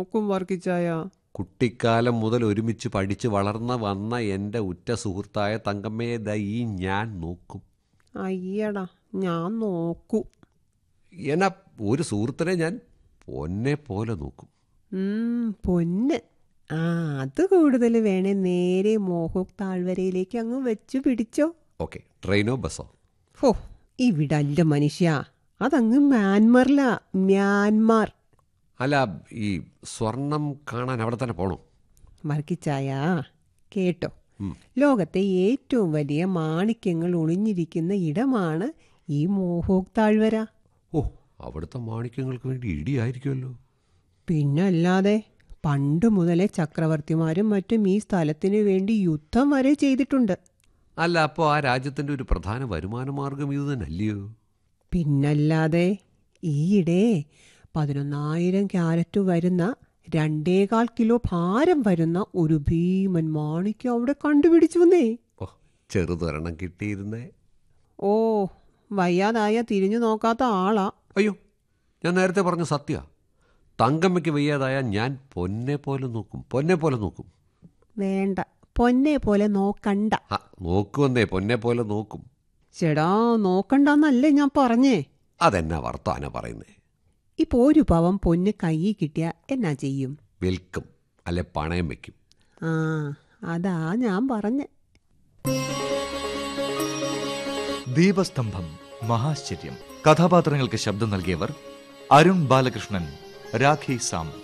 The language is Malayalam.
നോക്കും വർക്കിച്ചായ കുട്ടിക്കാലം മുതൽ ഒരുമിച്ച് പഠിച്ച് വളർന്ന വന്ന എൻ്റെ ഉറ്റ സുഹൃത്തായ തങ്കമ്മയെ ദാ ഈ ഞാൻ നോക്കും അയ്യടാ ഞാൻ നോക്കൂ എന്നാ ഒരു സുഹൃത്തിനെ ഞാൻ പൊന്നെ പോലെ നോക്കും ഉം, പൊന്ന് ആ അത് കൂടുതൽ വേണേ നേരെ മോഹോക് താഴ്വരയിലേക്ക് അങ്ങ് വെച്ചു പിടിച്ചോ ഓക്കെ ട്രെയിനോ ബസ്സോ ഹോ ഇവിടല്ല മനുഷ്യ അതങ്ങ് മ്യാൻമറിലാ മ്യാൻമാർ അല്ല ഈ സ്വർണം കാണാൻ അവിടെ തന്നെ പോണോ വർക്കിച്ചായ കേട്ടോ ലോകത്തെ ഏറ്റവും വലിയ മാണിക്യങ്ങൾ ഒളിഞ്ഞിരിക്കുന്ന ഇടമാണ് ഈ മോഹോക് താഴ്വര ഓ അവിടുത്തെ മാണിക്യങ്ങൾക്ക് വേണ്ടി ഇടിയായിരിക്കുമല്ലോ പിന്നല്ലാതെ പണ്ട് മുതലേ ചക്രവർത്തിമാരും മറ്റും ഈ സ്ഥലത്തിനു വേണ്ടി യുദ്ധം വരെ ചെയ്തിട്ടുണ്ട് അല്ല അപ്പോൾ ആ രാജ്യത്തിൻ്റെ ഒരു പ്രധാന വരുമാന മാർഗം ഇത് തന്നെ അല്ലയോ പിന്നല്ലാതെ ഈയിടെ പതിനൊന്നായിരം ക്യാരറ്റ് വരുന്ന രണ്ടേകാൽ കിലോ ഭാരം വരുന്ന ഒരു ഭീമൻ മാണിക്യം അവിടെ കണ്ടുപിടിച്ചു വന്നേ ഓ ചെറുതൊരെണ്ണം കിട്ടിയിരുന്നേ ഓ വയ്യാതായ തിരിഞ്ഞു നോക്കാത്ത ആളാ അയ്യോ ഞാൻ നേരത്തെ പറഞ്ഞ സത്യ തങ്കമ്മയ്ക്ക് വയ്യാതായ ഞാൻ പൊന്നെ പോലെ നോക്കും പൊന്നെ പോലെ നോക്കും വേണ്ട പൊന്നെ പോലെ നോക്കണ്ട ആ നോക്കുവന്നേ പൊന്നെ പോലെ നോക്കും ചേടാ നോക്കണ്ടെന്നല്ലേ ഞാൻ പറഞ്ഞേ അതെന്നാ വർത്താന പറയുന്നേ ഇപ്പൊ ഒരു പവൻ പൊന്ന് കയ്യിൽ കിട്ടിയ എന്നാ ചെയ്യും വിൽക്കും അല്ലെ പണയം വെക്കും ആ അതാ ഞാൻ പറഞ്ഞേ ദീപസ്തംഭം മഹാശ്ചര്യം കഥാപാത്രങ്ങൾക്ക് ശബ്ദം നൽകിയവർ അരുൺ ബാലകൃഷ്ണൻ രാഖി സാം